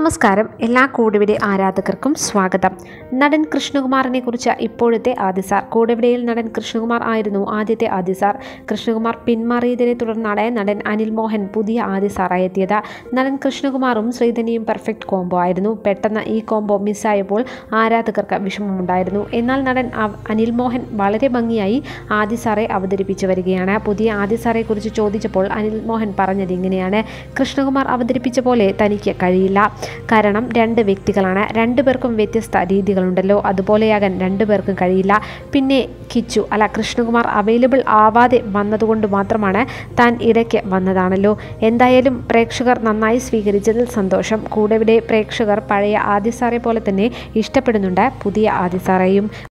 നമസ്കാരം എല്ലാ കൂടിവിടെ ആരാധകർക്കും സ്വാഗതം നടൻ കൃഷ്ണകുമാറിനെ കുറിച്ച് ഇപ്പോഴത്തെ ആദിസാർ കൂടിവിടയിൽ നടൻ കൃഷ്ണകുമാർ ആയിരുന്നു ആദ്യത്തെ ആദിസാർ കൃഷ്ണകുമാർ പിന്മാറിയതിനെ തുടർന്നാണ് നടൻ അനിൽ മോഹൻ പുതിയ ആദിസാറായി എത്തിയത് നടൻ കൃഷ്ണകുമാറും ശ്രീധനിയും പെർഫെക്റ്റ് കോംബോ ആയിരുന്നു പെട്ടെന്ന് ഈ കോംബോ മിസ്സായപ്പോൾ ആരാധകർക്ക് വിഷമമുണ്ടായിരുന്നു എന്നാൽ നടൻ അവ- അനിൽ മോഹൻ വളരെ ഭംഗിയായി ആദിസാറെ അവതരിപ്പിച്ചു വരികയാണ് പുതിയ ആദിസാറെ കുറിച്ച് ചോദിച്ചപ്പോൾ അനിൽ മോഹൻ പറഞ്ഞത് ഇങ്ങനെയാണ് കൃഷ്ണകുമാർ അവതരിപ്പിച്ച പോലെ തനിക്ക് കഴിയില്ല കാരണം രണ്ട് വ്യക്തികളാണ് രണ്ടുപേർക്കും വ്യത്യസ്ത രീതികളുണ്ടല്ലോ അതുപോലെയാകാൻ രണ്ടുപേർക്കും കഴിയില്ല പിന്നെ കിച്ചു അല്ല കൃഷ്ണകുമാർ അവൈലബിൾ ആവാതെ വന്നതുകൊണ്ട് മാത്രമാണ് താൻ ഇടയ്ക്ക് വന്നതാണല്ലോ എന്തായാലും പ്രേക്ഷകർ നന്നായി സ്വീകരിച്ചതിൽ സന്തോഷം കൂടെ ഇവിടെ പ്രേക്ഷകർ പഴയ ആദിസാറെ പോലെ തന്നെ ഇഷ്ടപ്പെടുന്നുണ്ട് പുതിയ ആദിസാറേയും